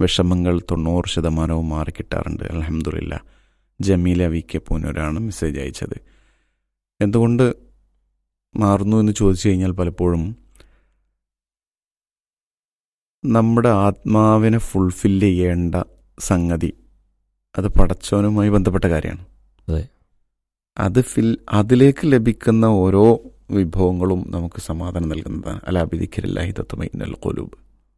വിഷമങ്ങൾ തൊണ്ണൂറ് ശതമാനവും മാറിക്കിട്ടാറുണ്ട് അലഹമുല്ല ജമീല വി കെ പൂനൂരാണ് മെസ്സേജ് അയച്ചത് എന്തുകൊണ്ട് മാറുന്നു എന്ന് ചോദിച്ചു കഴിഞ്ഞാൽ പലപ്പോഴും നമ്മുടെ ആത്മാവിനെ ഫുൾഫില്ല് ചെയ്യേണ്ട സംഗതി അത് പടച്ചവനുമായി ബന്ധപ്പെട്ട കാര്യമാണ് അതെ. അത് ഫിൽ അതിലേക്ക് ലഭിക്കുന്ന ഓരോ വിഭവങ്ങളും നമുക്ക് സമാധാനം നൽകുന്നതാണ് അലാബിദിക്കലില്ലാഹി തത്വമൈനൽ കൊലൂബ്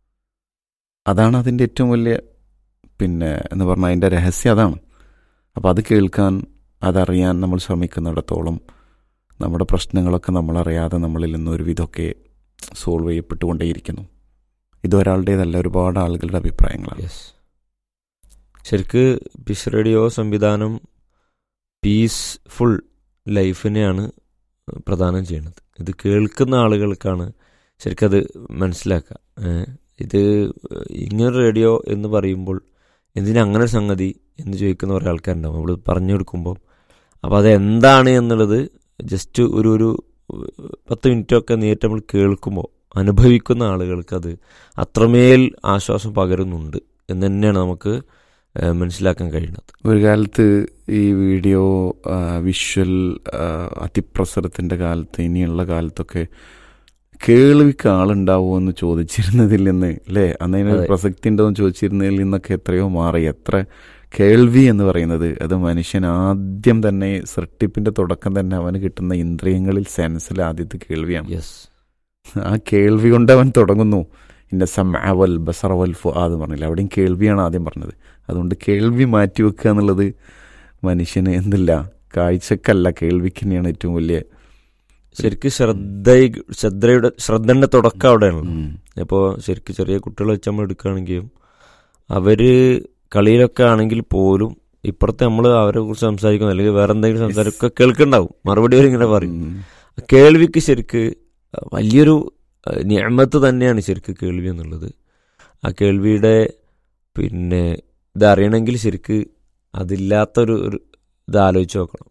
അതാണ് അതിൻ്റെ ഏറ്റവും വലിയ പിന്നെ എന്ന് പറഞ്ഞാൽ അതിൻ്റെ രഹസ്യം അതാണ് അപ്പോൾ അത് കേൾക്കാൻ അതറിയാൻ നമ്മൾ ശ്രമിക്കുന്നിടത്തോളം നമ്മുടെ പ്രശ്നങ്ങളൊക്കെ നമ്മളറിയാതെ നമ്മളിൽ നിന്ന് ഒരുവിധമൊക്കെ സോൾവ് ചെയ്യപ്പെട്ടുകൊണ്ടേയിരിക്കുന്നു ഇത് ഒരാളുടേതല്ല ഒരുപാട് ആളുകളുടെ അഭിപ്രായങ്ങളാണ് യെസ് ശരിക്ക് പീസ് റേഡിയോ സംവിധാനം പീസ്ഫുൾ ലൈഫിനെയാണ് പ്രദാനം ചെയ്യുന്നത് ഇത് കേൾക്കുന്ന ആളുകൾക്കാണ് ശരിക്കത് മനസ്സിലാക്കുക ഏ, ഇത് ഇങ്ങനൊരു റേഡിയോ എന്ന് പറയുമ്പോൾ എന്തിനാ അങ്ങനെ ഒരു സംഗതി എന്ന് ചോദിക്കുന്ന കുറേ ആൾക്കാരുണ്ടാവും നമ്മൾ പറഞ്ഞു കൊടുക്കുമ്പോൾ അപ്പോൾ അത് എന്താണ് എന്നുള്ളത് ജസ്റ്റ് ഒരു ഒരു പത്ത് മിനിറ്റൊക്കെ നേരിട്ട് നമ്മൾ കേൾക്കുമ്പോൾ അനുഭവിക്കുന്ന ആളുകൾക്ക് അത് അത്രമേൽ ആശ്വാസം പകരുന്നുണ്ട് എന്ന് തന്നെയാണ് നമുക്ക് ഏഹ്, മനസ്സിലാക്കാൻ കഴിയുന്നത് ഒരു കാലത്ത് ഈ വീഡിയോ ആ, വിഷ്വൽ ആ, അതിപ്രസരത്തിൻ്റെ കാലത്ത് ഇനിയുള്ള കാലത്തൊക്കെ കേൾവിക്ക് ആളുണ്ടാവുമോ എന്ന് ചോദിച്ചിരുന്നതിൽ നിന്ന് അല്ലേ അന്നതിന് അതെ. പ്രസക്തി ഉണ്ടോ എന്ന് ചോദിച്ചിരുന്നതിൽ നിന്നൊക്കെ എത്രയോ മാറി എത്ര കേൾവി എന്ന് പറയുന്നത് അത് മനുഷ്യൻ ആദ്യം തന്നെ സൃഷ്ടിപ്പിന്റെ തുടക്കം തന്നെ അവന് കിട്ടുന്ന ഇന്ദ്രിയങ്ങളിൽ സെൻസിൽ ആദ്യത്തെ കേൾവിയാണ് യെസ് ആ കേൾവി കൊണ്ട് അവൻ തുടങ്ങുന്നു ഇന്ന സമവൽ ബസറവൽ ഫുആദ് പറഞ്ഞില്ല അവിടെയും കേൾവിയാണ് ആദ്യം പറഞ്ഞത് അതുകൊണ്ട് കേൾവി മാറ്റിവെക്കുക എന്നുള്ളത് മനുഷ്യന് എന്തില്ല കാഴ്ചക്കല്ല കേൾവിക്ക് തന്നെയാണ് ഏറ്റവും വലിയ ശരിക്കും ശ്രദ്ധ ശ്രദ്ധയുടെ ശ്രദ്ധന്റെ തുടക്കം അവിടെയാണല്ലോ ഉം. ഇപ്പോൾ ശരിക്കും ചെറിയ കുട്ടികളെ വെച്ച് നമ്മൾ എടുക്കുകയാണെങ്കിലും അവര് കളിയിലൊക്കെ ആണെങ്കിൽ പോലും ഇപ്പുറത്തെ നമ്മൾ അവരെ കുറിച്ച് സംസാരിക്കുന്നു അല്ലെങ്കിൽ വേറെ എന്തെങ്കിലും സംസാരിക്കുക കേൾക്കുന്നുണ്ടാവും മറുപടി അവർ ഇങ്ങനെ പറയും ഉം. കേൾവിക്ക് ശരിക്ക് വലിയൊരു നിയമത്ത് തന്നെയാണ് ശരിക്ക് കേൾവി എന്നുള്ളത് ആ കേൾവിയുടെ പിന്നെ ഇത് അറിയണമെങ്കിൽ ശരിക്ക് അതില്ലാത്തൊരു ഒരു ഇത് ആലോചിച്ച് നോക്കണം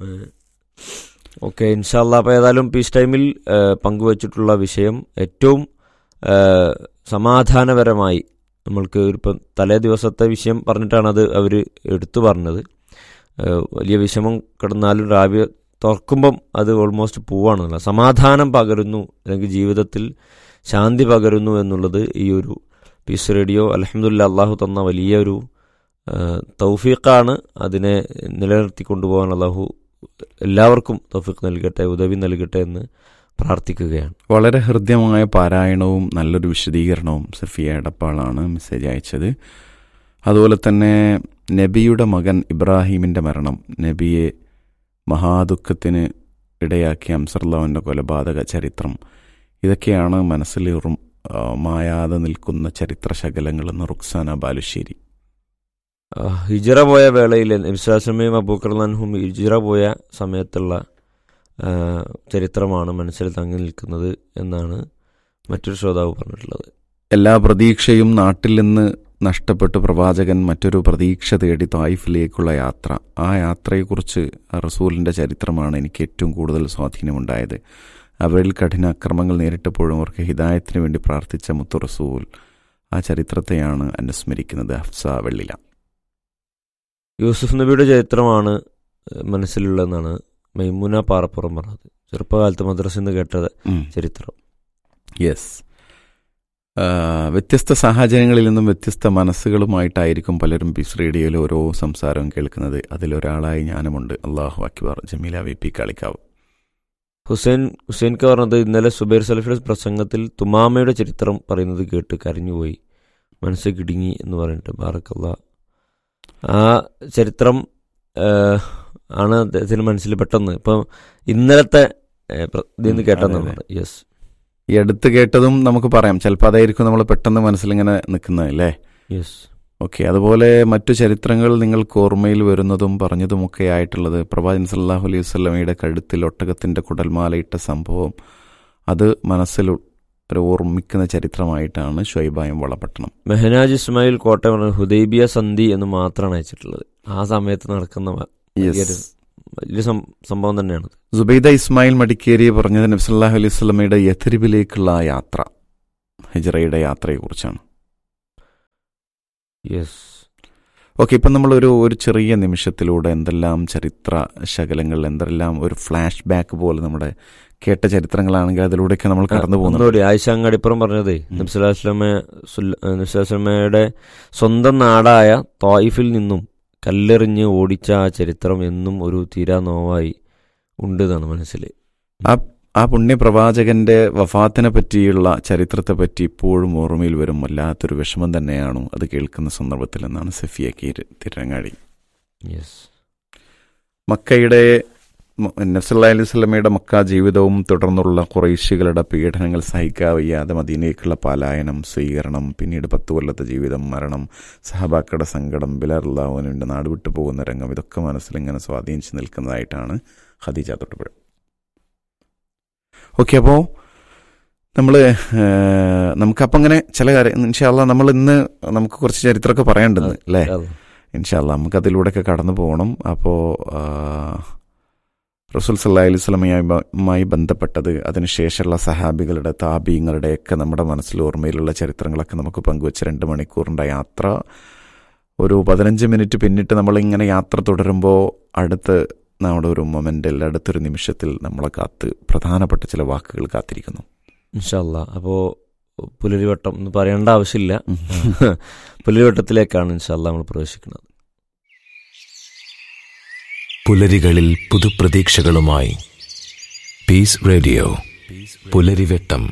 ഓക്കെ ഇൻഷാല്ല അപ്പോൾ ഏതായാലും പീസ് ടൈമിൽ ഏഹ്, പങ്കുവച്ചിട്ടുള്ള വിഷയം ഏറ്റവും ഏഹ്, സമാധാനപരമായി നമ്മൾക്ക് ഇപ്പം തലേ ദിവസത്തെ വിഷയം പറഞ്ഞിട്ടാണ് അത് അവർ എടുത്തു പറഞ്ഞത് ഏഹ്, വലിയ വിഷമം കിടന്നാലും രാവിലെ തുറക്കുമ്പം അത് ഓൾമോസ്റ്റ് പോവാണെന്നുള്ള സമാധാനം പകരുന്നു അല്ലെങ്കിൽ ജീവിതത്തിൽ ശാന്തി പകരുന്നു എന്നുള്ളത് ഈ ഒരു പീസ് റേഡിയോ അലഹമുല്ല അള്ളാഹു തന്ന വലിയൊരു ഏഹ്, തൗഫീഖാണ് അതിനെ നിലനിർത്തി കൊണ്ടുപോകാൻ അള്ളാഹു എല്ലാവർക്കും തൗഫീഖ് നൽകട്ടെ ഉദവി നൽകട്ടെ എന്ന് പ്രാർത്ഥിക്കുകയാണ് വളരെ ഹൃദ്യമായ പാരായണവും നല്ലൊരു വിശദീകരണവും സഫിയ എടപ്പാളാണ് മെസ്സേജ് അയച്ചത് അതുപോലെ തന്നെ നബിയുടെ മകൻ ഇബ്രാഹീമിൻ്റെ മരണം നബിയെ മഹാദുഃഖത്തിന് ഇടയാക്കിയ അംസർലാവിൻ്റെ കൊലപാതക ചരിത്രം ഇതൊക്കെയാണ് മനസ്സിലേറും ആ, മായാതെ നിൽക്കുന്ന ചരിത്ര ശകലങ്ങളെന്ന് റുക്സാന ബാലുശ്ശേരി ആ, ഹിജറ പോയ വേളയിൽ വിശ്വാസമയും അബൂക്കർലാൻഹും ഹിജറ പോയ സമയത്തുള്ള ആ, ചരിത്രമാണ് മനസ്സിൽ തങ്ങി നിൽക്കുന്നത് എന്നാണ് മറ്റൊരു ശ്രോതാവ് പറഞ്ഞിട്ടുള്ളത് എല്ലാ പ്രതീക്ഷയും നാട്ടിൽ നിന്ന് നഷ്ടപ്പെട്ട് പ്രവാചകൻ മറ്റൊരു പ്രതീക്ഷ തേടി തായിഫിലേക്കുള്ള യാത്ര ആ യാത്രയെക്കുറിച്ച് റസൂലിൻ്റെ ചരിത്രമാണ് എനിക്ക് ഏറ്റവും കൂടുതൽ സ്വാധീനമുണ്ടായത് അവരിൽ കഠിന അക്രമങ്ങൾ നേരിട്ടപ്പോഴും അവർക്ക് ഹിദായത്തിന് വേണ്ടി പ്രാർത്ഥിച്ച മുത്തു റസൂൽ ആ ചരിത്രത്തെയാണ് അനുസ്മരിക്കുന്നത് ഹഫ്സ വെള്ളില യൂസുഫ് നബിയുടെ ചരിത്രമാണ് മനസ്സിലുള്ളതെന്നാണ് മൈമുന പാറപ്പുറം പറഞ്ഞത് ചെറുപ്പകാലത്ത് മദ്രസിൽ നിന്ന് കേട്ട ചരിത്രം യെസ് വ്യത്യസ്ത സാഹചര്യങ്ങളിൽ നിന്നും വ്യത്യസ്ത മനസ്സുകളുമായിട്ടായിരിക്കും പലരും പീസ് റേഡിയോയിൽ ഓരോ സംസാരവും കേൾക്കുന്നത് അതിലൊരാളായി ഞാനുമുണ്ട് അള്ളാഹു അക്ബർ ജമീല വി പി കളിക്കാവ് ഹുസൈൻ ഹുസൈൻക്ക് പറഞ്ഞത് ഇന്നലെ സുബൈർ സലഫിയുടെ പ്രസംഗത്തിൽ തുമാമയുടെ ചരിത്രം പറയുന്നത് കേട്ട് കരഞ്ഞുപോയി മനസ്സ് കിടുങ്ങി എന്ന് പറഞ്ഞിട്ട് ബാറക്കല്ല ആ ചരിത്രം ഏഹ്, ആണ് അദ്ദേഹത്തിന് മനസ്സിൽ പെട്ടെന്ന് ഇപ്പം ഇന്നലത്തെ ഏഹ്, പ്ര- ഇതിൽ നിന്ന് ഉം, കേട്ടെന്നാണ് അതെ, യെസ് ഈ അടുത്ത് കേട്ടതും നമുക്ക് പറയാം ചിലപ്പോൾ അതായിരിക്കും നമ്മൾ പെട്ടെന്ന് മനസ്സിലിങ്ങനെ നിൽക്കുന്നത് അല്ലേ യെസ് ഓക്കെ അതുപോലെ മറ്റു ചരിത്രങ്ങൾ നിങ്ങൾക്ക് ഓർമ്മയിൽ വരുന്നതും പറഞ്ഞതുമൊക്കെ ആയിട്ടുള്ളത് പ്രവാചകൻ സല്ലാഹു അലൈഹി വസ്ലമയുടെ കഴുത്തിൽ ഒട്ടകത്തിന്റെ കുടൽമാലയിട്ട സംഭവം അത് മനസ്സിൽ ഒരു ഓർമ്മിക്കുന്ന ചരിത്രമായിട്ടാണ് ഷുൈബായം വളപട്ടണം മെഹനാജ് ഇസ്മായിൽ കോട്ട പറഞ്ഞ ഹുദൈബിയ സന്ധി എന്ന് മാത്രമാണ് അയച്ചിട്ടുള്ളത് ആ സമയത്ത് നടക്കുന്ന വ- വലിയൊരു വലിയ സം- സംഭവം തന്നെയാണ് സുബൈദ ഇസ്മായിൽ മടിക്കേരി പറഞ്ഞത് നബ്സല്ലാഹു അലൈഹി സ്വലമയുടെ യഥരിബിലേക്കുള്ള യാത്ര ഹിജറയുടെ യാത്രയെക്കുറിച്ചാണ് യെസ് ഓക്കെ ഇപ്പം നമ്മളൊരു ഒരു ചെറിയ നിമിഷത്തിലൂടെ എന്തെല്ലാം ചരിത്ര ശകലങ്ങൾ എന്തെല്ലാം ഒരു ഫ്ലാഷ് ബാക്ക് പോലെ നമ്മുടെ കേട്ട ചരിത്രങ്ങളാണെങ്കിൽ അതിലൂടെയൊക്കെ നമ്മൾ കടന്നു പോകുന്നുണ്ട് ഒന്നുകൂടി ആയിഷ അങ്ങാടിപ്പുറം പറഞ്ഞതേ ഉം. നബ്സുലാസ്ലമെ നബ്സുലാസ്ലമയുടെ സ്വന്തം നാടായ തായിഫിൽ നിന്നും കല്ലെറിഞ്ഞ് ഓടിച്ച ആ ചരിത്രം എന്നും ഒരു തീരാ നോവായി ഉണ്ട് എന്നാണ് മനസ്സിൽ ആ പുണ്യപ്രവാചകന്റെ വഫാത്തിനെ പറ്റിയുള്ള ചരിത്രത്തെ പറ്റി ഇപ്പോഴും ഓർമ്മയിൽ വരും വല്ലാത്തൊരു വിഷമം തന്നെയാണോ അത് കേൾക്കുന്ന സന്ദർഭത്തിൽ എന്നാണ് സഫിയ കീര് തിരങ്ങാടി യെസ് മക്കയുടെ നബ്സല്ലാ അലൈഹി സ്വലമയുടെ മക്ക ജീവിതവും തുടർന്നുള്ള കുറേശ്ശികളുടെ പീഡനങ്ങൾ സഹിക്കാവയ്യാതെ മദീനയ്ക്കുള്ള പലായനം സ്വീകരണം പിന്നീട് പത്ത് കൊല്ലത്തെ ജീവിതം മരണം സഹബാക്കയുടെ സങ്കടം ബിലാറുല്ലാഹുവിൻ്റെ നാട് വിട്ടു പോകുന്ന രംഗം ഇതൊക്കെ മനസ്സിലിങ്ങനെ സ്വാധീനിച്ച് നിൽക്കുന്നതായിട്ടാണ് ഖദീജ തൊട്ടുപുഴ ഓക്കെ അപ്പോൾ നമ്മൾ നമുക്കപ്പം അങ്ങനെ ചില കാര്യം ഇൻഷാല്ല നമ്മൾ ഇന്ന് നമുക്ക് കുറച്ച് ചരിത്രമൊക്കെ പറയേണ്ടത് അല്ലേ ഇൻഷാല്ല നമുക്ക് അതിലൂടെയൊക്കെ കടന്നു പോകണം അപ്പോൾ റസൂൽ സല്ലാ അലൈഹി സ്വലമയുമായി ബന്ധപ്പെട്ടത് അതിനുശേഷമുള്ള സഹാബികളുടെ താബീങ്ങളുടെയൊക്കെ നമ്മുടെ മനസ്സിൽ ഓർമ്മയിലുള്ള ചരിത്രങ്ങളൊക്കെ നമുക്ക് പങ്കുവെച്ച് രണ്ട് മണിക്കൂറിൻ്റെ യാത്ര ഒരു പതിനഞ്ച് മിനിറ്റ് പിന്നിട്ട് നമ്മളിങ്ങനെ യാത്ര തുടരുമ്പോൾ അടുത്ത് നമ്മുടെ ഒരു മൊമെൻറ്റിൽ അടുത്തൊരു നിമിഷത്തിൽ നമ്മളെ കാത്ത് പ്രധാനപ്പെട്ട ചില വാക്കുകൾ കാത്തിരിക്കുന്നു ഇൻഷല്ല അപ്പോൾ പുലരിവട്ടം എന്ന് പറയേണ്ട ആവശ്യമില്ല പുലരിവട്ടത്തിലേക്കാണ് ഇൻഷല്ല നമ്മൾ പ്രവേശിക്കുന്നത് പുലരികളിൽ പുതുപ്രതീക്ഷകളുമായി പീസ് റേഡിയോ പുലരിവെട്ടം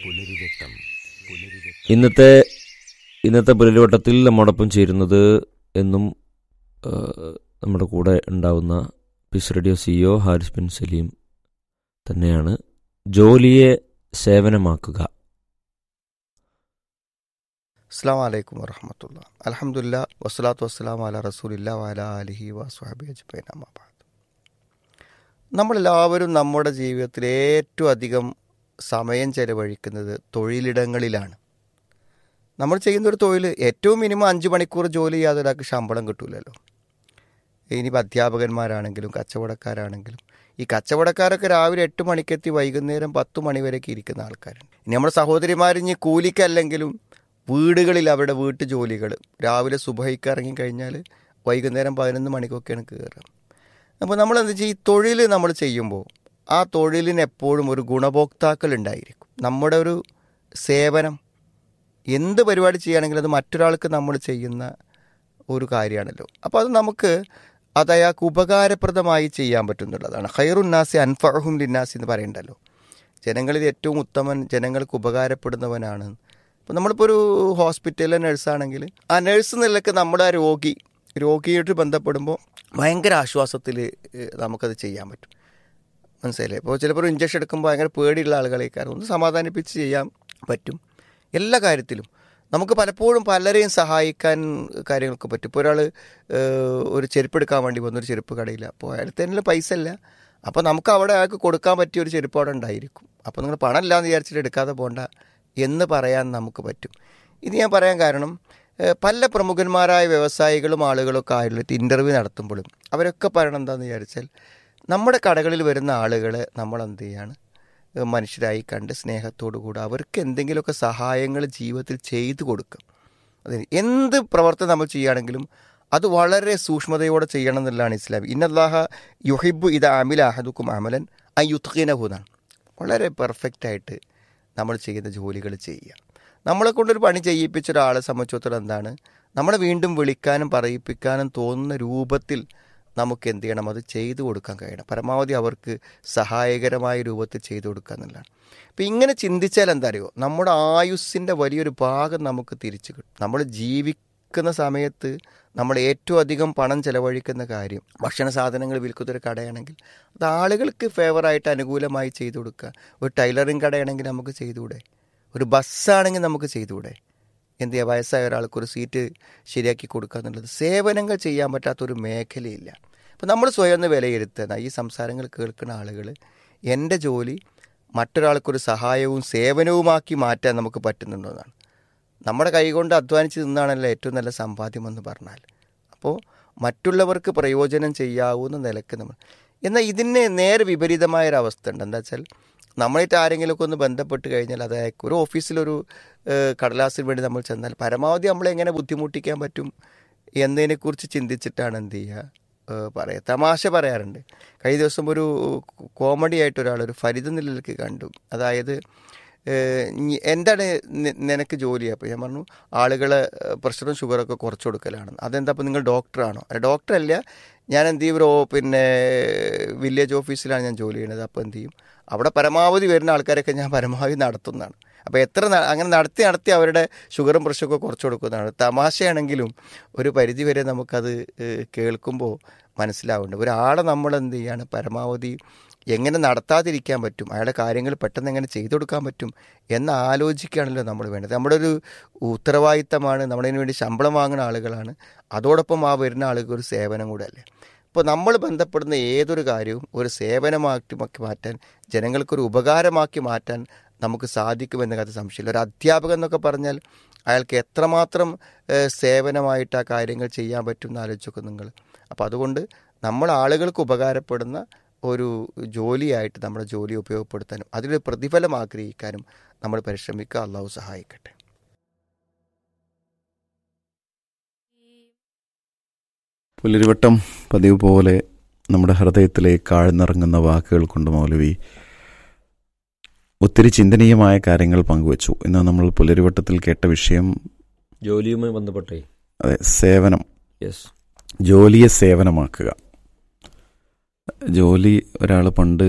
ഇന്നത്തെ ഇന്നത്തെ പുലരിവട്ടത്തിൽ നമ്മോടൊപ്പം ചേരുന്നത് എന്നും ആ, നമ്മുടെ കൂടെ ഉണ്ടാവുന്ന peace radio CEO Haris bin Salim തന്നെയാണ് ജോലിയെ സേവനമാക്കുക അസ്സാം വലൈക്കും വറഹമത്തുള്ള അലഹമുല്ല വസ്സലാത്തു വസ്സലാം അല റസൂലില്ല വല അലിഹി വസ്ഹാബി അജ്ബൈൻ അമ്മാബാദ് നമ്മളെല്ലാവരും നമ്മുടെ ജീവിതത്തിൽ ഏറ്റവും അധികം സമയം ചെലവഴിക്കുന്നത് തൊഴിലിടങ്ങളിലാണ് നമ്മൾ ചെയ്യുന്നൊരു തൊഴിൽ ഏറ്റവും മിനിമം അഞ്ച് മണിക്കൂർ ജോലി ചെയ്യാതെ ഒരാൾക്ക് ശമ്പളം കിട്ടൂലല്ലോ ഇനിയിപ്പോൾ അധ്യാപകന്മാരാണെങ്കിലും കച്ചവടക്കാരാണെങ്കിലും ഈ കച്ചവടക്കാരൊക്കെ രാവിലെ എട്ട് മണിക്കെത്തി വൈകുന്നേരം പത്ത് മണി വരെയൊക്കെ ഇരിക്കുന്ന ആൾക്കാരുണ്ട് ഇനി നമ്മുടെ സഹോദരിമാർ ഇനി കൂലിക്കല്ലെങ്കിലും വീടുകളിൽ അവരുടെ വീട്ടു ജോലികൾ രാവിലെ സുബഹിക്ക് ഇറങ്ങിക്കഴിഞ്ഞാൽ വൈകുന്നേരം പതിനൊന്ന് മണിക്കൊക്കെയാണ് കയറുക അപ്പോൾ നമ്മൾ എന്താ വെച്ചാൽ ഈ തൊഴിൽ നമ്മൾ ചെയ്യുമ്പോൾ ആ തൊഴിലിന് എപ്പോഴും ഒരു ഗുണഭോക്താക്കൾ ഉണ്ടായിരിക്കും നമ്മുടെ ഒരു സേവനം എന്ത് പരിപാടി ചെയ്യുകയാണെങ്കിലും അത് മറ്റൊരാൾക്ക് നമ്മൾ ചെയ്യുന്ന ഒരു കാര്യമാണല്ലോ അപ്പോൾ അത് നമുക്ക് അത് അയാൾക്ക് ഉപകാരപ്രദമായി ചെയ്യാൻ പറ്റുന്നുള്ളതാണ് ഖൈറുന്നാസി അൻഫഹും ലിന്നാസി എന്ന് പറയണ്ടല്ലോ ജനങ്ങളിൽ ഏറ്റവും ഉത്തമൻ ജനങ്ങൾക്ക് ഉപകാരപ്പെടുന്നവനാണ് അപ്പോൾ നമ്മളിപ്പോൾ ഒരു ഹോസ്പിറ്റലിലെ നഴ്സാണെങ്കിൽ ആ നഴ്സ് നിലക്ക് നമ്മുടെ ആ രോഗി രോഗിയായിട്ട് ബന്ധപ്പെടുമ്പോൾ ഭയങ്കര ആശ്വാസത്തിൽ നമുക്കത് ചെയ്യാൻ പറ്റും മനസ്സിലായില്ലേ ഇപ്പോൾ ചിലപ്പോൾ ഒരു ഇഞ്ചക്ഷൻ എടുക്കുമ്പോൾ ഭയങ്കര പേടിയുള്ള ആളുകളേക്കാരും ഒന്ന് സമാധാനിപ്പിച്ച് ചെയ്യാൻ പറ്റും എല്ലാ കാര്യത്തിലും നമുക്ക് പലപ്പോഴും പലരെയും സഹായിക്കാൻ കാര്യങ്ങൾക്ക് പറ്റും ഇപ്പോൾ ഒരാൾ ഒരു ചെരുപ്പ് എടുക്കാൻ വേണ്ടി വന്നൊരു ചെരുപ്പ് കടയില്ല അപ്പോൾ അയാൾ തന്നെ പൈസ ഇല്ല അപ്പോൾ നമുക്ക് അവിടെ അയാൾക്ക് കൊടുക്കാൻ പറ്റിയ ഒരു ചെരുപ്പ് അവിടെ ഉണ്ടായിരിക്കും അപ്പോൾ നിങ്ങൾ പണം ഇല്ലാന്ന് വിചാരിച്ചിട്ട് എടുക്കാതെ പോകണ്ട എന്ന് പറയാൻ നമുക്ക് പറ്റും ഇത് ഞാൻ പറയാൻ കാരണം ഏഹ് പല പ്രമുഖന്മാരായ വ്യവസായികളും ആളുകളൊക്കെ ആയിട്ട് ഇൻ്റർവ്യൂ നടത്തുമ്പോഴും അവരൊക്കെ പറയണം എന്താണെന്ന് വിചാരിച്ചാൽ നമ്മുടെ കടകളിൽ വരുന്ന ആളുകളെ നമ്മൾ എന്ത് ചെയ്യാണ് ഏഹ് മനുഷ്യരായി കണ്ട് സ്നേഹത്തോടു കൂടെ അവർക്ക് എന്തെങ്കിലുമൊക്കെ സഹായങ്ങൾ ജീവിതത്തിൽ ചെയ്തു കൊടുക്കും അതെ എന്ത് പ്രവർത്തനം നമ്മൾ ചെയ്യുകയാണെങ്കിലും അത് വളരെ സൂക്ഷ്മതയോടെ ചെയ്യണം എന്നുള്ളതാണ് ഇസ്ലാം ഇന്നല്ലാഹ യുഹിബു ഇത് അമില അഹദുക്കും അമലൻ ആ യുത്ഖീനഹു എന്നാണ് വളരെ പെർഫെക്റ്റായിട്ട് നമ്മൾ ചെയ്യുന്ന ജോലികൾ ചെയ്യുക നമ്മളെ കൊണ്ടൊരു പണി ചെയ്യിപ്പിച്ച ഒരാളെ സംബന്ധിച്ചിടത്തോളം എന്താണ് നമ്മളെ വീണ്ടും വിളിക്കാനും പറയിപ്പിക്കാനും തോന്നുന്ന രൂപത്തിൽ നമുക്ക് എന്ത് ചെയ്യണം അത് ചെയ്തു കൊടുക്കാൻ കഴിയണം പരമാവധി അവർക്ക് സഹായകരമായ രൂപത്തിൽ ചെയ്തു കൊടുക്കുക എന്നുള്ളതാണ് അപ്പം ഇങ്ങനെ ചിന്തിച്ചാൽ എന്താ അറിയോ നമ്മുടെ ആയുസ്സിൻ്റെ വലിയൊരു ഭാഗം നമുക്ക് തിരിച്ചു കിട്ടും നമ്മൾ ജീവിക്കുന്ന സമയത്ത് നമ്മൾ ഏറ്റവും അധികം പണം ചെലവഴിക്കുന്ന കാര്യം ഭക്ഷണ സാധനങ്ങൾ വിൽക്കുന്ന ഒരു കടയാണെങ്കിൽ അത് ആളുകൾക്ക് ഫേവറായിട്ട് അനുകൂലമായി ചെയ്തു കൊടുക്കുക ഒരു ടൈലറിങ് കടയാണെങ്കിൽ നമുക്ക് ചെയ്തുകൂടെ ഒരു ബസ്സാണെങ്കിൽ നമുക്ക് ചെയ്തുകൂടെ എന്ത് ചെയ്യുക വയസ്സായ ഒരാൾക്ക് ഒരു സീറ്റ് ശരിയാക്കി കൊടുക്കുക എന്നുള്ളത് സേവനങ്ങൾ ചെയ്യാൻ പറ്റാത്തൊരു മേഖലയില്ല അപ്പോൾ നമ്മൾ സ്വയം ഒന്ന് വിലയിരുത്തുന്ന ഈ സംസാരങ്ങൾ കേൾക്കുന്ന ആളുകൾ എൻ്റെ ജോലി മറ്റൊരാൾക്കൊരു സഹായവും സേവനവുമാക്കി മാറ്റാൻ നമുക്ക് പറ്റുന്നുണ്ടെന്നാണ് നമ്മുടെ കൈകൊണ്ട് അധ്വാനിച്ച് നിന്നാണല്ലോ ഏറ്റവും നല്ല സമ്പാദ്യമെന്ന് പറഞ്ഞാൽ അപ്പോൾ മറ്റുള്ളവർക്ക് പ്രയോജനം ചെയ്യാവുന്ന നിലക്ക് നമ്മൾ എന്നാൽ ഇതിന് നേരെ വിപരീതമായൊരവസ്ഥ ഉണ്ട് എന്താ വെച്ചാൽ നമ്മളായിട്ട് ആരെങ്കിലുമൊക്കെ ഒന്ന് ബന്ധപ്പെട്ട് കഴിഞ്ഞാൽ അത് അയക്കും ഒരു ഓഫീസിലൊരു ഏഹ്, കടലാസിന് വേണ്ടി നമ്മൾ ചെന്നാൽ പരമാവധി നമ്മളെ എങ്ങനെ ബുദ്ധിമുട്ടിക്കാൻ പറ്റും എന്നതിനെക്കുറിച്ച് ചിന്തിച്ചിട്ടാണ് എന്ത് ചെയ്യുക ഏഹ്, പറയുക തമാശ പറയാറുണ്ട് കഴിഞ്ഞ ദിവസം ഒരു കോമഡി ആയിട്ട് ഒരാൾ ഒരു ഫരിത നിലയിലേക്ക് കണ്ടു അതായത് ഏഹ്, ഞ- എന്താണ് നി- നിനക്ക് ജോലി അപ്പോൾ ഞാൻ പറഞ്ഞു ആളുകളെ ഏഹ്, പ്രഷറും ഷുഗറൊക്കെ കുറച്ച് കൊടുക്കലാണ് അതെന്താ അപ്പോൾ നിങ്ങൾ ഡോക്ടറാണോ അല്ല ഡോക്ടറല്ല ഞാൻ എന്ത് ചെയ്യും ഒരു ഓ- പിന്നെ വില്ലേജ് ഓഫീസിലാണ് ഞാൻ ജോലി ചെയ്യുന്നത് അപ്പോൾ എന്ത് ചെയ്യും അവിടെ പരമാവധി വരുന്ന ആൾക്കാരൊക്കെ ഞാൻ പരമാവധി നടത്തുന്നതാണ് അപ്പോൾ എത്ര ന- അങ്ങനെ നടത്തി നടത്തി അവരുടെ ഷുഗറും പ്രഷറൊക്കെ കുറച്ച് കൊടുക്കുന്നതാണ് തമാശയാണെങ്കിലും ഒരു പരിധി വരെ നമുക്കത് ഏഹ്, കേൾക്കുമ്പോൾ മനസ്സിലാവുന്നുണ്ട് ഒരാളെ നമ്മൾ എന്ത് ചെയ്യാണ് പരമാവധി എങ്ങനെ നടത്താതിരിക്കാൻ പറ്റും അയാളുടെ കാര്യങ്ങൾ പെട്ടെന്ന് എങ്ങനെ ചെയ്തു കൊടുക്കാൻ പറ്റും എന്ന് ആലോചിക്കുകയാണല്ലോ നമ്മൾ വേണ്ടത് നമ്മുടെ ഒരു ഉത്തരവാദിത്തമാണ് നമ്മളതിന് വേണ്ടി ശമ്പളം വാങ്ങുന്ന ആളുകളാണ് അതോടൊപ്പം ആ വരുന്ന ആളുകൾക്ക് ഒരു സേവനം കൂടെ അല്ലേ ഇപ്പോൾ നമ്മൾ ബന്ധപ്പെടുന്ന ഏതൊരു കാര്യവും ഒരു സേവനമാക്കി മാക്കി മാറ്റാൻ ജനങ്ങൾക്കൊരു ഉപകാരമാക്കി മാറ്റാൻ നമുക്ക് സാധിക്കുമെന്ന കാര്യത്തിൽ സംശയമില്ല ഒരു അധ്യാപകൻ എന്നൊക്കെ പറഞ്ഞാൽ അയാൾക്ക് എത്രമാത്രം ഏഹ്, സേവനമായിട്ട് ആ കാര്യങ്ങൾ ചെയ്യാൻ പറ്റും എന്ന് ആലോചിച്ചൊക്കെ നിങ്ങൾ അപ്പോൾ അതുകൊണ്ട് നമ്മൾ ആളുകൾക്ക് ഉപകാരപ്പെടുന്ന ഒരു ജോലിയായിട്ട് നമ്മുടെ ജോലി ഉപയോഗപ്പെടുത്താനും അതിലൊരു പ്രതിഫലം ആഗ്രഹിക്കാനും നമ്മൾ പരിശ്രമിക്കുക അള്ളാഹു സഹായിക്കട്ടെ പുലരിവട്ടം പതിവ് പോലെ നമ്മുടെ ഹൃദയത്തിലേക്ക് ആഴ്ന്നിറങ്ങുന്ന വാക്കുകൾ കൊണ്ട് മൗലവി ഒത്തിരി ചിന്തനീയമായ കാര്യങ്ങൾ പങ്കുവച്ചു ഇന്ന് നമ്മൾ പുലരിവട്ടത്തിൽ കേട്ട വിഷയം ജോലിയുമായി ബന്ധപ്പെട്ടേ അതെ സേവനം യെസ് ജോലിയെ സേവനമാക്കുക ജോലി ഒരാൾ പണ്ട്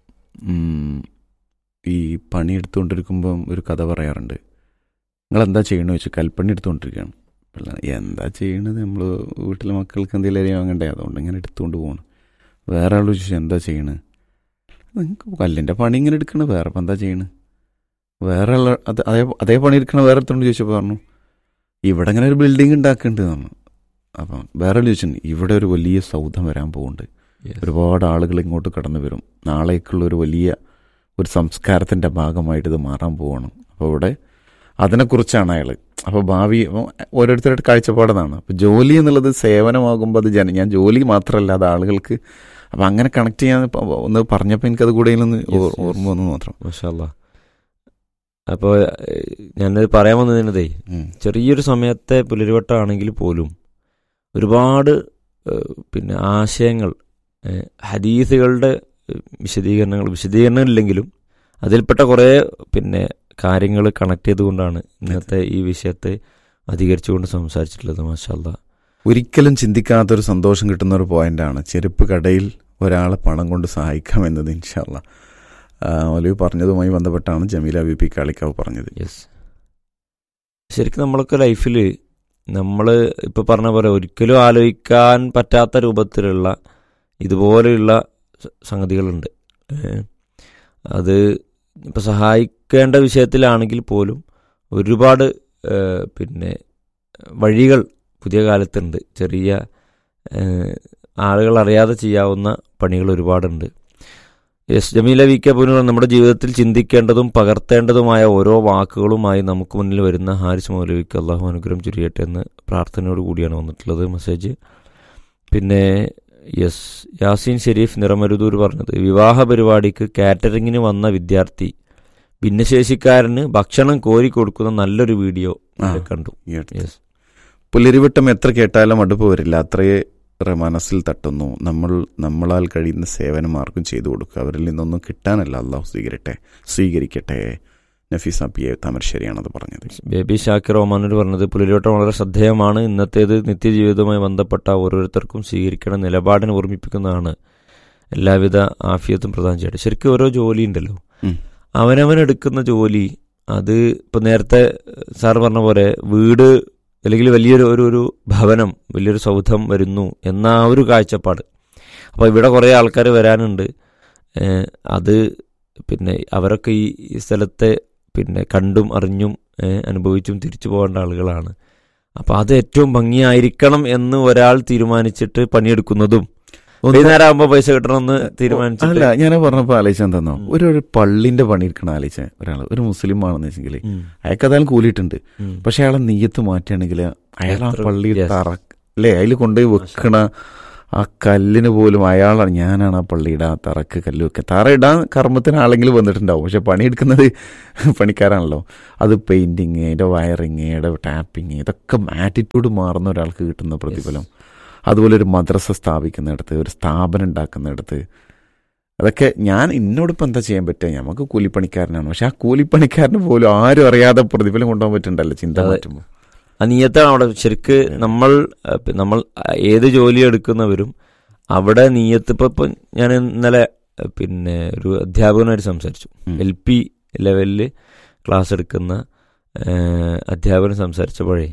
ഉം, ഈ പണി എടുത്തുകൊണ്ടിരിക്കുമ്പം ഒരു കഥ പറയാറുണ്ട് നിങ്ങൾ എന്താ ചെയ്യണമെന്ന് വെച്ചാൽ കൽപ്പണി എടുത്തുകൊണ്ടിരിക്കുകയാണ് പിള്ളേർ എന്താ ചെയ്യണത് നമ്മൾ വീട്ടിലെ മക്കൾക്ക് എന്തെങ്കിലും അരി വാങ്ങണ്ടേ അതുകൊണ്ട് ഇങ്ങനെ എടുത്തുകൊണ്ട് പോകണം വേറെ ആൾ ചോദിച്ചു എന്താ ചെയ്യണത് നിങ്ങൾക്ക് കല്ലിൻ്റെ പണി ഇങ്ങനെ എടുക്കണ വേറെ ഇപ്പം എന്താ ചെയ്യണത് വേറെ ഉള്ള അത് അതേ അതേ പണി എടുക്കണ വേറെ അടുത്തോണ്ട് ചോദിച്ചപ്പോൾ പറഞ്ഞു ഇവിടെ ഇങ്ങനെ ഒരു ബിൽഡിംഗ് ഉണ്ടാക്കുന്നുണ്ട് പറഞ്ഞു അപ്പം വേറെ ചോദിച്ചു ഇവിടെ ഒരു വലിയ സൗധം വരാൻ പോകുന്നുണ്ട് ഒരുപാട് ആളുകൾ ഇങ്ങോട്ട് കടന്നു വരും നാളേക്കുള്ള ഒരു വലിയ ഒരു സംസ്കാരത്തിൻ്റെ ഭാഗമായിട്ട് ഇത് മാറാൻ പോവാണ് അപ്പോൾ ഇവിടെ അതിനെക്കുറിച്ചാണ് അയാൾ അപ്പോൾ ഭാവി അപ്പോൾ ഓരോരുത്തരുടെ കാഴ്ചപ്പാടെന്നാണ് അപ്പോൾ ജോലി എന്നുള്ളത് സേവനമാകുമ്പോൾ അത് ജന ഞാൻ ജോലി മാത്രമല്ല അത് ആളുകൾക്ക് അപ്പോൾ അങ്ങനെ കണക്ട് ചെയ്യാൻ ഇപ്പൊ ഒന്ന് പറഞ്ഞപ്പോൾ എനിക്കത് കൂടെ ഒന്ന് Yes, yes. ഓർമ്മ വന്നു മാത്രം മഷാല്ല അപ്പോൾ ഞാനത് പറയാൻ വന്നതിനതേ ഉം. ചെറിയൊരു സമയത്തെ പുലരിവട്ടമാണെങ്കിൽ പോലും ഒരുപാട് ഏഹ്, പിന്നെ ആശയങ്ങൾ ഏഹ്, ഹദീസുകളുടെ ഏഹ്, വിശദീകരണങ്ങൾ വിശദീകരണം ഇല്ലെങ്കിലും അതിൽപ്പെട്ട കുറേ പിന്നെ കാര്യങ്ങൾ കണക്ട് ചെയ്തുകൊണ്ടാണ് ഇന്നത്തെ ഈ വിഷയത്തെ അധികരിച്ചുകൊണ്ട് സംസാരിച്ചിട്ടുള്ളത് മാഷാല്ല ഒരിക്കലും ചിന്തിക്കാത്തൊരു സന്തോഷം കിട്ടുന്ന ഒരു പോയിന്റാണ് ചെരുപ്പ് കടയിൽ ഒരാളെ പണം കൊണ്ട് സഹായിക്കാം എന്നത് ഇൻഷാല്ല ഒലിവ് പറഞ്ഞതുമായി ബന്ധപ്പെട്ടാണ് ജമീല വി പി കാളിക്കാവ് പറഞ്ഞത് യെസ് ശരിക്കും നമ്മളൊക്കെ ലൈഫിൽ നമ്മൾ ഇപ്പോൾ പറഞ്ഞ പോലെ ഒരിക്കലും ആലോചിക്കാൻ പറ്റാത്ത രൂപത്തിലുള്ള ഇതുപോലെയുള്ള സ- സംഗതികളുണ്ട് ഏ, അത് ഇപ്പോൾ സഹായിക്കേണ്ട വിഷയത്തിലാണെങ്കിൽ പോലും ഒരുപാട് ഏ, പിന്നെ വഴികൾ പുതിയ കാലത്തുണ്ട് ചെറിയ ഏ, ആളുകൾ അറിയാതെ ചെയ്യാവുന്ന പണികൾ ഒരുപാടുണ്ട് yes Jameela V K Poonoor നമ്മുടെ ജീവിതത്തിൽ ചിന്തിക്കേണ്ടതും പകർത്തേണ്ടതുമായ ഓരോ വാക്കുകളുമായി നമുക്ക് മുന്നിൽ വരുന്ന ഹാരിസ് മൗലവിക്ക് അള്ളാഹു അനുഗ്രഹം ചുരിയട്ടെ എന്ന് പ്രാർത്ഥനയോട് കൂടിയാണ് വന്നിട്ടുള്ളത് മെസ്സേജ് പിന്നെ യെസ് യാസീൻ ഷെരീഫ് നിറമരുതൂർ പറഞ്ഞത് വിവാഹ പരിപാടിക്ക് കാറ്ററിങ്ങിന് വന്ന വിദ്യാർത്ഥി ഭിന്നശേഷിക്കാരന് ഭക്ഷണം കോരി കൊടുക്കുന്ന നല്ലൊരു വീഡിയോ ഇവിടെ ആ. കണ്ടു ഈ അടുത്ത്. യെസ് പുലരിവട്ടം എത്ര കേട്ടാലും അടുപ്പ് വരില്ല അത്രയേറെ മനസ്സിൽ തട്ടുന്നു നമ്മൾ നമ്മളാൽ കഴിയുന്ന സേവനം ആർക്കും ചെയ്തു കൊടുക്കുക അവരിൽ നിന്നൊന്നും കിട്ടാനല്ല അള്ളാഹു സ്വീകരിക്കട്ടെ സ്വീകരിക്കട്ടെ നഫീസ പി എ താമരശ്ശേരിയാണത് പറഞ്ഞത് ബേബി ഷാക്കിർ ഒമാനൂർ പറഞ്ഞത് പുലരിവട്ടം വളരെ ശ്രദ്ധേയമാണ് ഇന്നത്തേത് നിത്യജീവിതവുമായി ബന്ധപ്പെട്ട ഓരോരുത്തർക്കും സ്വീകരിക്കേണ്ട നിലപാടിനെ ഓർമ്മിപ്പിക്കുന്നതാണ് എല്ലാവിധ ആഫിയത്തും പ്രദാനം ചെയ്യട്ടെ ശരിക്കും ഓരോ ജോലി ഉണ്ടല്ലോ ഉം. അവനവൻ എടുക്കുന്ന ജോലി അത് ഇപ്പൊ നേരത്തെ സാർ പറഞ്ഞ പോലെ വീട് അല്ലെങ്കിൽ വലിയൊരു ഒരു ഒരു ഭവനം വലിയൊരു സൗധം വരുന്നു എന്ന ആ ഒരു കാഴ്ചപ്പാട് അപ്പോൾ ഇവിടെ കുറേ ആൾക്കാർ വരാനുണ്ട് ഏഹ് അത് പിന്നെ അവരൊക്കെ ഈ ഈ സ്ഥലത്തെ പിന്നെ കണ്ടും അറിഞ്ഞും ഏഹ് അനുഭവിച്ചും തിരിച്ചു പോകേണ്ട ആളുകളാണ് അപ്പോൾ അത് ഏറ്റവും ഭംഗിയായിരിക്കണം എന്ന് ഒരാൾ തീരുമാനിച്ചിട്ട് പണിയെടുക്കുന്നതും വൈകുന്നേരം ആകുമ്പോൾ പൈസ കിട്ടണമെന്ന് തീരുമാനിച്ചിട്ട് അല്ല ഞാൻ പറഞ്ഞപ്പോ ആലോചിച്ചാൽ തന്നോ ഉം. ഒരു ഒരു പള്ളിന്റെ പണിയെടുക്കണ ആലോചിച്ച ഒരാൾ ഒരു മുസ്ലിം ആണെന്ന് വെച്ചെങ്കിൽ ഉം, അയാൾക്ക് അതായാലും കൂലിയിട്ടുണ്ട് ഉം. പക്ഷെ അയാളെ നീയത്ത് മാറ്റുകയാണെങ്കിൽ അയാൾ ആ എത്ര- പള്ളിയിൽ yes. തറ അല്ലേ അതിൽ കൊണ്ടുപോയി വെക്കണ ആ കല്ലിന് പോലും അയാളാണ് ഞാനാണ് ആ പള്ളിയുടെ ആ തറക്ക് കല്ല് വെക്കുക തറ ഇടാൻ കർമ്മത്തിന് ആളെങ്കിലും വന്നിട്ടുണ്ടാവും പക്ഷെ പണിയെടുക്കുന്നത് പണിക്കാരാണല്ലോ അത് പെയിൻറ്റിങ് അതിൻ്റെ വയറിങ് അതിൻ്റെ ടാപ്പിങ് ഇതൊക്കെ ആറ്റിറ്റ്യൂഡ് മാറുന്ന ഒരാൾക്ക് കിട്ടുന്ന പ്രതിഫലം അതുപോലെ ഒരു മദ്രസ സ്ഥാപിക്കുന്നിടത്ത് ഒരു സ്ഥാപനം ഉണ്ടാക്കുന്നിടത്ത് അതൊക്കെ ഞാൻ ഇന്നോടിപ്പോൾ എന്താ ചെയ്യാൻ പറ്റുക നമുക്ക് കൂലിപ്പണിക്കാരനാണ് പക്ഷെ ആ കൂലിപ്പണിക്കാരന് പോലും ആരും അറിയാതെ പ്രതിഫലം കൊണ്ടുപോകാൻ പറ്റുന്നുണ്ടല്ലോ ചിന്ത അതെ. മാറ്റുമ്പോൾ ആ നീയത്താണ് അവിടെ ശരിക്ക് നമ്മൾ അഹ് പി- നമ്മൾ ഏത് ജോലി എടുക്കുന്നവരും അവിടെ നീയത്ത് ഇപ്പൊ ഇപ്പൊ ഞാൻ ഇന്നലെ അഹ് പിന്നെ ഒരു അധ്യാപകനായിട്ട് സംസാരിച്ചു ഉം. എൽ പി ലെവലിൽ ക്ലാസ് എടുക്കുന്ന ഏഹ്, അധ്യാപകൻ സംസാരിച്ചപ്പോഴേ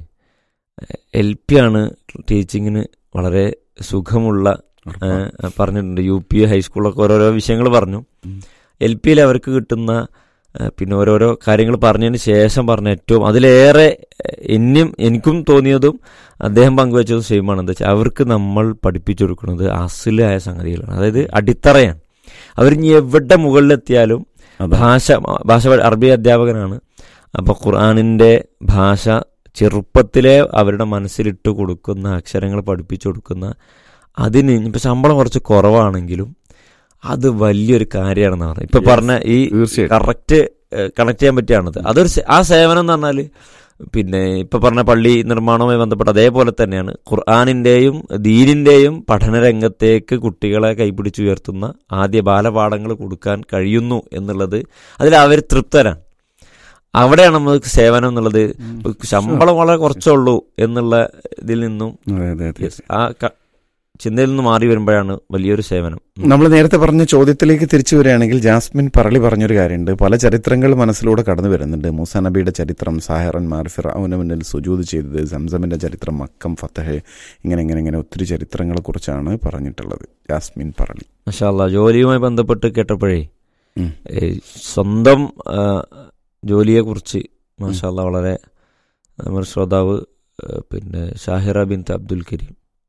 എൽ പി ആണ് ടീച്ചിങ്ങിന് വളരെ സുഖമുള്ള ഏഹ്, പറഞ്ഞിട്ടുണ്ട് യു പി ഹൈസ്കൂളൊക്കെ ഓരോരോ വിഷയങ്ങൾ പറഞ്ഞു ഉം. എൽ പിയിൽ അവർക്ക് കിട്ടുന്ന ഏഹ്, പിന്നെ ഓരോരോ കാര്യങ്ങൾ പറഞ്ഞതിന് ശേഷം പറഞ്ഞ ഏറ്റവും അതിലേറെ ഏഹ്, എന്നും എനിക്കും തോന്നിയതും അദ്ദേഹം പങ്കുവച്ചതും സെയിമാണ് എന്താ വെച്ചാൽ അവർക്ക് നമ്മൾ പഠിപ്പിച്ചു കൊടുക്കുന്നത് അസിലായ സംഗതികളാണ് അതായത് അടിത്തറയാണ് അവർ ഇനി എവിടെ മുകളിലെത്തിയാലും അതാ. ഭാഷ ഭാഷ പഠി- അറബി അധ്യാപകനാണ് അപ്പോൾ ഖുർആാനിൻ്റെ ഭാഷ ചെറുപ്പത്തിലെ അവരുടെ മനസ്സിലിട്ട് കൊടുക്കുന്ന അക്ഷരങ്ങൾ പഠിപ്പിച്ചു കൊടുക്കുന്ന അതിന് ഇനിയിപ്പോൾ ശമ്പളം കുറച്ച് കുറവാണെങ്കിലും അത് വലിയൊരു കാര്യമാണെന്ന് പറഞ്ഞു ഇപ്പൊ Yes. പറഞ്ഞ ഈ തീർച്ചയായിട്ടും കറക്റ്റ് കണക്ട് ചെയ്യാൻ പറ്റിയാണത് അതൊരു സേ- ആ സേവനം എന്ന് പറഞ്ഞാൽ പിന്നെ ഇപ്പൊ പറഞ്ഞ പള്ളി നിർമ്മാണവുമായി ബന്ധപ്പെട്ട് അതേപോലെ തന്നെയാണ് ഖുർആാനിന്റെയും ദീനിന്റെയും പഠനരംഗത്തേക്ക് കുട്ടികളെ കൈപിടിച്ചുയർത്തുന്ന ആദ്യ ബാലപാഠങ്ങൾ കൊടുക്കാൻ കഴിയുന്നു എന്നുള്ളത് അതിൽ അവർ തൃപ്തരാണ് അവിടെയാണ് നമുക്ക് സേവനം എന്നുള്ളത് ഇപ്പൊ ശമ്പളം വളരെ കുറച്ചേ ഉള്ളൂ എന്നുള്ള ഇതിൽ നിന്നും അതെ അതെ അതെ yes, ആ ക- ചിന്തയിൽ നിന്ന് മാറി വരുമ്പോഴാണ് വലിയൊരു സേവനം ഉം. നമ്മൾ നേരത്തെ പറഞ്ഞ ചോദ്യത്തിലേക്ക് തിരിച്ചു വരികയാണെങ്കിൽ ജാസ്മിൻ പറളി പറഞ്ഞൊരു കാര്യമുണ്ട് പല ചരിത്രങ്ങൾ മനസ്സിലൂടെ കടന്നു വരുന്നുണ്ട് മൂസ നബിയുടെ ചരിത്രം സാഹറന്മാർ ഫിറൌന് മുന്നിൽ സുജൂത് ചെയ്തത് സംസമിന്റെ ചരിത്രം മക്കം ഫത്തഹ് ഇങ്ങനെ ഇങ്ങനെ ഇങ്ങനെ ഒത്തിരി ചരിത്രങ്ങളെ കുറിച്ചാണ് പറഞ്ഞിട്ടുള്ളത് ജാസ്മിൻ പറളി മഷാല്ല ജോലിയുമായി ബന്ധപ്പെട്ട് കേട്ടപ്പോഴേ ഉം. ഏ, സ്വന്തം ആ, ജോലിയെക്കുറിച്ച് മാഷാല്ല വളരെ നമ്മുടെ ശ്രോതാവ് ആ, പിന്നെ ഷാഹിറ ബിൻ അബ്ദുൽ കരീം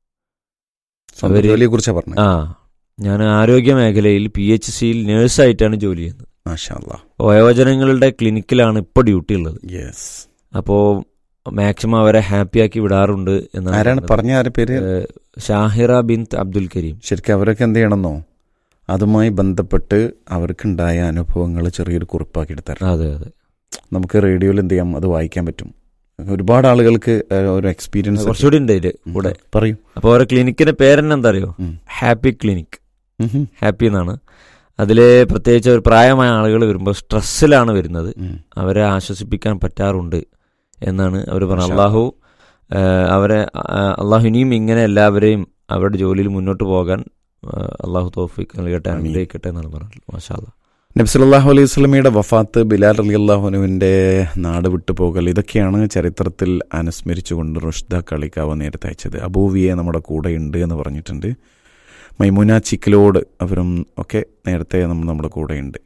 അവര് ജോലിയെ കുറിച്ചാണ് പറഞ്ഞത് ആ ഞാൻ ആരോഗ്യ മേഖലയിൽ പി എച്ച് സിയിൽ നേഴ്സായിട്ടാണ് ജോലി ചെയ്യുന്നത് മാഷാ അല്ലാ. വയോജനങ്ങളുടെ ക്ലിനിക്കിലാണ് ഇപ്പോൾ ഡ്യൂട്ടി ഉള്ളത് യെസ് അപ്പോൾ മാക്സിമം അവരെ ഹാപ്പിയാക്കി വിടാറുണ്ട് എന്നാണ് ആരാണ് പറഞ്ഞത്. പറഞ്ഞ ആരെ പേര് ഏ, ഷാഹിറ ബിൻ അബ്ദുൽ കരീം ശരിക്കും അവരൊക്കെ എന്ത് ചെയ്യണമെന്നോ അതുമായി ബന്ധപ്പെട്ട് അവർക്കുണ്ടായ അനുഭവങ്ങൾ ചെറിയൊരു കുറിപ്പാക്കി എടുത്തരണം അതെ അതെ നമുക്ക് റേഡിയോയിൽ എന്ത് ചെയ്യാം അത് വായിക്കാൻ പറ്റും ഒരുപാട് ആളുകൾക്ക് ഏഹ്, ഒരു എക്സ്പീരിയൻസ് കുറച്ചുകൂടി ഉണ്ട് ഇതില് കൂടെ പറയൂ അപ്പോൾ അവരെ ക്ലിനിക്കിന്റെ പേരെന്നെ എന്താ അറിയോ ഉം. ഹാപ്പി ക്ലിനിക് ഉം ഹും. ഹാപ്പി എന്നാണ് അതിൽ പ്രത്യേകിച്ച് ഒരു പ്രായമായ ആളുകൾ വരുമ്പോൾ സ്ട്രെസ്സിലാണ് വരുന്നത് ഉം. അവരെ ആശ്വസിപ്പിക്കാൻ പറ്റാറുണ്ട് എന്നാണ് അവർ പറഞ്ഞത് മാഷാ അള്ളാഹു ആ, അവരെ ആ, അള്ളാഹു ഇനിയും ഇങ്ങനെ എല്ലാവരെയും അവരുടെ ജോലിയിൽ മുന്നോട്ട് പോകാൻ ആ, അള്ളാഹു തോഫിക്ക് നൽകട്ടെ ആമീൻ. അനുഗ്രഹിക്കട്ടെ എന്നാണ് പറഞ്ഞത് മാഷാല്ല നബി സല്ലല്ലാഹു അലൈഹി വസല്ലമയുടെ വഫാത്ത് ബിലാൽ അലി അള്ളാഹുനുവിൻ്റെ നാട് വിട്ടുപോകൽ ഇതൊക്കെയാണ് ചരിത്രത്തിൽ അനുസ്മരിച്ചുകൊണ്ട് റുഷ്ദ കളിക്കാവ് നേരത്തെ അയച്ചത് അബൂവിയെ നമ്മുടെ കൂടെ ഉണ്ട് എന്ന് പറഞ്ഞിട്ടുണ്ട് മൈമുന ചിക്കിലോട് അവരും ഒക്കെ നേരത്തെ നമ്മൾ നമ്മുടെ കൂടെ ഉണ്ട്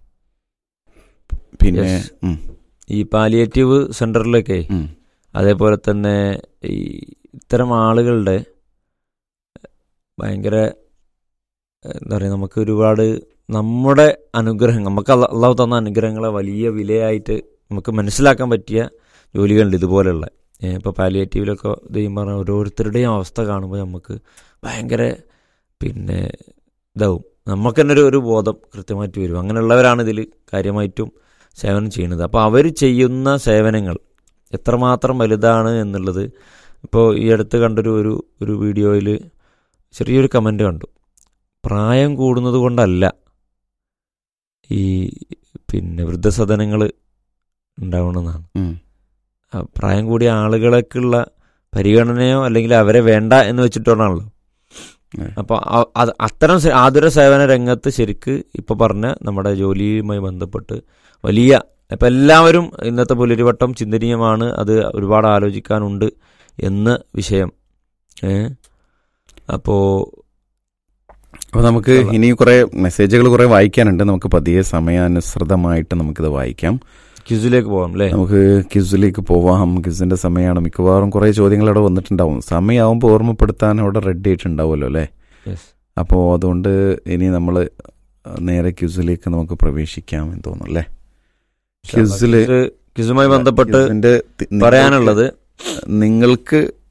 പിന്നെ Yes. ഉം, ഈ പാലിയേറ്റീവ് സെന്ററിലൊക്കെ ഉം, അതേപോലെ തന്നെ ഈ ഇത്തരം ആളുകളുടെ ഭയങ്കര എന്താ പറയുക നമുക്ക് ഒരുപാട് നമ്മുടെ അനുഗ്രഹം നമുക്ക് അള്ള- അള്ളാഹു തന്ന അനുഗ്രഹങ്ങളെ വലിയ വിലയായിട്ട് നമുക്ക് മനസ്സിലാക്കാൻ പറ്റിയ ജോലികളുണ്ട് ഇതുപോലെയുള്ള ഇപ്പോൾ പാലിയേറ്റീവിലൊക്കെ ദൈവം പറഞ്ഞ ഓരോരുത്തരുടെയും അവസ്ഥ കാണുമ്പോൾ നമുക്ക് ഭയങ്കര പിന്നെ ഇതാവും നമുക്ക് തന്നെ ഒരു ഒരു ബോധം കൃത്യമായിട്ട് വരും അങ്ങനെയുള്ളവരാണ് ഇതിൽ കാര്യമായിട്ടും സേവനം ചെയ്യുന്നത് അപ്പോൾ അവർ ചെയ്യുന്ന സേവനങ്ങൾ എത്രമാത്രം വലുതാണ് എന്നുള്ളത് ഇപ്പോൾ ഈ അടുത്ത് കണ്ടൊരു ഒരു ഒരു വീഡിയോയിൽ ചെറിയൊരു കമൻ്റ് കണ്ടു പ്രായം കൂടുന്നത് കൊണ്ടല്ല ഈ പിന്നെ വൃദ്ധസദനങ്ങൾ ഉണ്ടാവണമെന്നാണ് ഉം. ആ പ്രായം കൂടിയ ആളുകളൊക്കെയുള്ള പരിഗണനയോ അല്ലെങ്കിൽ അവരെ വേണ്ട എന്ന് വെച്ചിട്ടാണല്ലോ ഉം. അപ്പോൾ അത് അത്തരം സേ- ആതുര സേവന രംഗത്ത് ശരിക്ക് ഇപ്പൊ പറഞ്ഞ നമ്മുടെ ജോലിയുമായി ബന്ധപ്പെട്ട് വലിയ ഇപ്പം എല്ലാവരും ഇന്നത്തെ പുലരിവട്ടം ചിന്തനീയമാണ് അത് ഒരുപാട് ആലോചിക്കാനുണ്ട് എന്ന വിഷയം ഏ അപ്പോൾ അപ്പോൾ നമുക്ക് ഇനി കുറേ മെസ്സേജുകൾ കുറേ വായിക്കാനുണ്ട് നമുക്ക് പതിയെ സമയാനുസൃതമായിട്ട് നമുക്കിത് വായിക്കാം ക്യൂസിലേക്ക് പോകാം അല്ലേ നമുക്ക് ക്വിസിലേക്ക് പോവാം ക്വിസിന്റെ സമയമാണ് മിക്കവാറും കുറേ ചോദ്യങ്ങൾ അവിടെ വന്നിട്ടുണ്ടാവും സമയമാകുമ്പോൾ ഓർമ്മപ്പെടുത്താൻ അവിടെ റെഡി ആയിട്ടുണ്ടാവുമല്ലോ അല്ലേ യെസ് അപ്പോൾ അതുകൊണ്ട് ഇനി നമ്മൾ നേരെ ക്വിസിലേക്ക് നമുക്ക് പ്രവേശിക്കാം എന്ന് തോന്നുന്നു അല്ലേ ക്വിസില് ക്യൂസുമായി ബന്ധപ്പെട്ട് ക്വിസിന്റെ തി- നിങ്ങൾക്ക് പറയാനുള്ളത് നിങ്ങൾക്ക്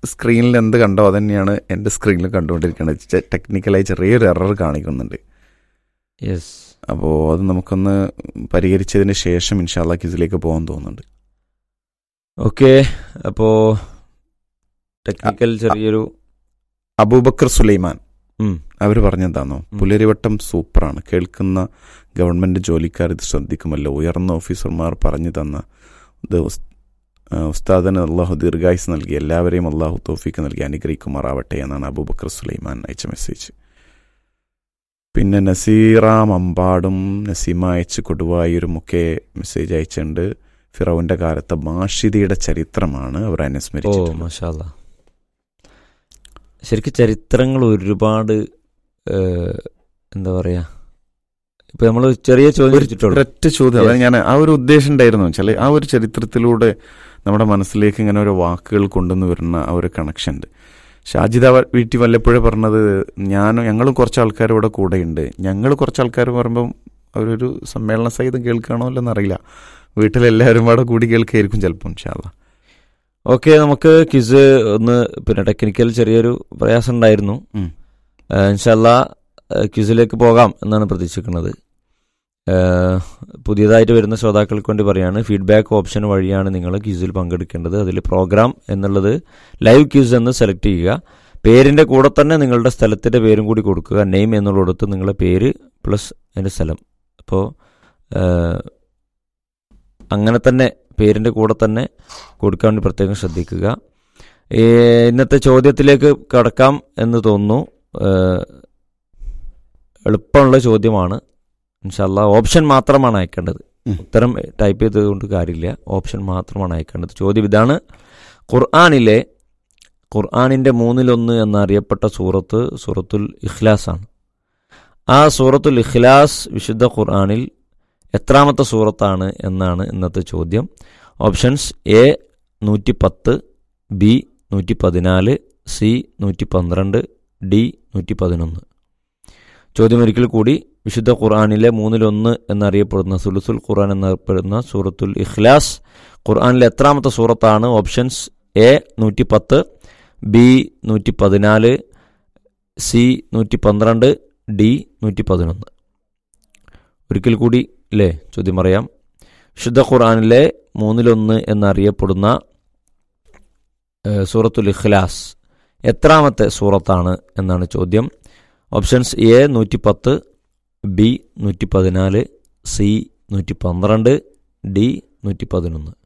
സ്ക്രീനിൽ എന്ത് കണ്ടോ അതന്നെയാണ് എൻ്റെ സ്ക്രീനിൽ കണ്ടുകൊണ്ടിരിക്കുന്നത് ചെ- ടെക്നിക്കലായി ചെറിയൊരു എറർ കാണിക്കുന്നുണ്ട് യെസ് അപ്പോൾ അത് നമുക്കൊന്ന് പരിഹരിച്ചതിന് ശേഷം ഇൻഷാല്ല കിസിലേക്ക് പോകാൻ തോന്നുന്നുണ്ട് ഓക്കെ അപ്പോ ടെക്നിക്കൽ ചെറിയൊരു അബൂബക്കർ സുലൈമാൻ ഉം, അവർ പറഞ്ഞെന്താണോ ഉം. പുലരിവട്ടം സൂപ്പറാണ് കേൾക്കുന്ന ഗവൺമെന്റ് ജോലിക്കാർ ഇത് ശ്രദ്ധിക്കുമല്ലോ ഉയർന്ന ഓഫീസർമാർ പറഞ്ഞു തന്ന ഇത് ഉസ്- ആ, ഉസ്താദിന് അള്ളാഹു ദീർഘായുസ് നൽകി എല്ലാവരെയും അള്ളാഹു തോഫീക്ക് നൽകി അനുഗ്രഹിക്കുമാറാവട്ടെ എന്നാണ് അബൂബക്കർ സുലൈമാൻ അയച്ച മെസ്സേജ് പിന്നെ നസീറ മമ്പാടും നസീമ അയച്ച് കൊടുവായൂരും ഒക്കെ മെസ്സേജ് അയച്ചിട്ടുണ്ട് ഫിറോവിന്റെ കാലത്തെ മാഷിദിയുടെ ചരിത്രമാണ് അവർ ഓ അനുസ്മരിച്ചത് മഷാല്ല ശരിക്കും ചരിത്രങ്ങൾ ഒരുപാട് ഏഹ്, എന്താ പറയാ ഇപ്പൊ നമ്മൾ ചെറിയ ചോദ്യം ചോദിച്ചിട്ടുള്ളൂ ഒരൊറ്റ ചോദ്യം അതായത് ഞാൻ ആ ഒരു ഉദ്ദേശം ഉണ്ടായിരുന്നു വെച്ചാൽ ആ ഒരു ചരിത്രത്തിലൂടെ നമ്മുടെ മനസ്സിലേക്ക് ഇങ്ങനെ ഓരോ വാക്കുകൾ കൊണ്ടുവന്ന് വരുന്ന ആ ഒരു കണക്ഷൻ ഉണ്ട് ഷാജിദ വ- വീട്ടിൽ വല്ലപ്പോഴേ പറഞ്ഞത് ഞാനും ഞങ്ങളും കുറച്ച് ആൾക്കാർ ഇവിടെ കൂടെയുണ്ട് ഞങ്ങൾ കുറച്ച് ആൾക്കാർ പറയുമ്പം അവരൊരു സമ്മേളന സഹിതം കേൾക്കണോ അല്ലെന്ന് അറിയില്ല വീട്ടിലെല്ലാവരും അവിടെ കൂടി കേൾക്കായിരിക്കും ചിലപ്പം ഇൻഷാല്ല ഓക്കെ നമുക്ക് ക്വിസ് ഒന്ന് പിന്നെ ടെക്നിക്കൽ ചെറിയൊരു പ്രയാസം ഉണ്ടായിരുന്നു ഉം. ഇൻഷല്ല ക്വിസിലേക്ക് പോകാം എന്നാണ് പ്രതീക്ഷിക്കുന്നത് ഏഹ്, പുതിയതായിട്ട് വരുന്ന ശ്രോതാക്കൾക്ക് വേണ്ടി പറയാണ് ഫീഡ്ബാക്ക് ഓപ്ഷൻ വഴിയാണ് നിങ്ങൾ ക്വിസിൽ പങ്കെടുക്കേണ്ടത് അതിൽ പ്രോഗ്രാം എന്നുള്ളത് ലൈവ് ക്വിസ് എന്ന് സെലക്ട് ചെയ്യുക പേരിന്റെ കൂടെ തന്നെ നിങ്ങളുടെ സ്ഥലത്തിന്റെ പേരും കൂടി കൊടുക്കുക നെയിം എന്നുള്ളിടത്ത് നിങ്ങളുടെ പേര് പ്ലസ് അതിന്റെ സ്ഥലം അപ്പോൾ അങ്ങനെ തന്നെ പേരിന്റെ കൂടെ തന്നെ കൊടുക്കാൻ വേണ്ടി പ്രത്യേകം ശ്രദ്ധിക്കുക ഏ, ഇന്നത്തെ ചോദ്യത്തിലേക്ക് കടക്കാം എന്ന് തോന്നുന്നു ഏ, എളുപ്പമുള്ള ചോദ്യമാണ് ഇൻഷല്ല ഓപ്ഷൻ മാത്രമാണ് അയക്കേണ്ടത് ഉം. ഉത്തരം ടൈപ്പ് ചെയ്തതുകൊണ്ട് കാര്യമില്ല ഓപ്ഷൻ മാത്രമാണ് അയക്കേണ്ടത് ചോദ്യം ഇതാണ് ഖുർആാനിലെ ഖുർആാനിൻ്റെ മൂന്നിലൊന്ന് എന്നറിയപ്പെട്ട സൂറത്ത് സൂറത്തുൽ ഇഖ്ലാസ് ആണ് ആ സൂറത്തുൽ ഇഖ്ലാസ് വിശുദ്ധ ഖുർആാനിൽ എത്രാമത്തെ സൂറത്താണ് എന്നാണ് ഇന്നത്തെ ചോദ്യം ഓപ്ഷൻസ് എ നൂറ്റി പത്ത് ബി നൂറ്റി പതിനാല് സി നൂറ്റി പന്ത്രണ്ട് ഡി നൂറ്റി പതിനൊന്ന് ചോദ്യം ഒരിക്കൽ കൂടി വിശുദ്ധ ഖുർആാനിലെ മൂന്നിലൊന്ന് എന്നറിയപ്പെടുന്ന സുലുസുൽ ഖുർആൻ എന്നറിയപ്പെടുന്ന സൂറത്തുൽ ഇഖ്ലാസ് ഖുർആാനിലെ എത്രാമത്തെ സൂറത്താണ് ഓപ്ഷൻസ് എ നൂറ്റി പത്ത് ബി നൂറ്റി പതിനാല് സി നൂറ്റി പന്ത്രണ്ട് ഡി നൂറ്റി പതിനൊന്ന് ഒരിക്കൽ കൂടി അല്ലേ ചോദ്യം അറിയാം വിശുദ്ധ ഖുർആാനിലെ മൂന്നിലൊന്ന് എന്നറിയപ്പെടുന്ന ഏഹ്, സൂറത്തുൽ ഇഖ്ലാസ് എത്രാമത്തെ സൂറത്താണ് എന്നാണ് ചോദ്യം ഓപ്ഷൻസ് എ നൂറ്റി പത്ത് ബി നൂറ്റി പതിനാല് സി നൂറ്റി പന്ത്രണ്ട് ഡി നൂറ്റി പതിനൊന്ന്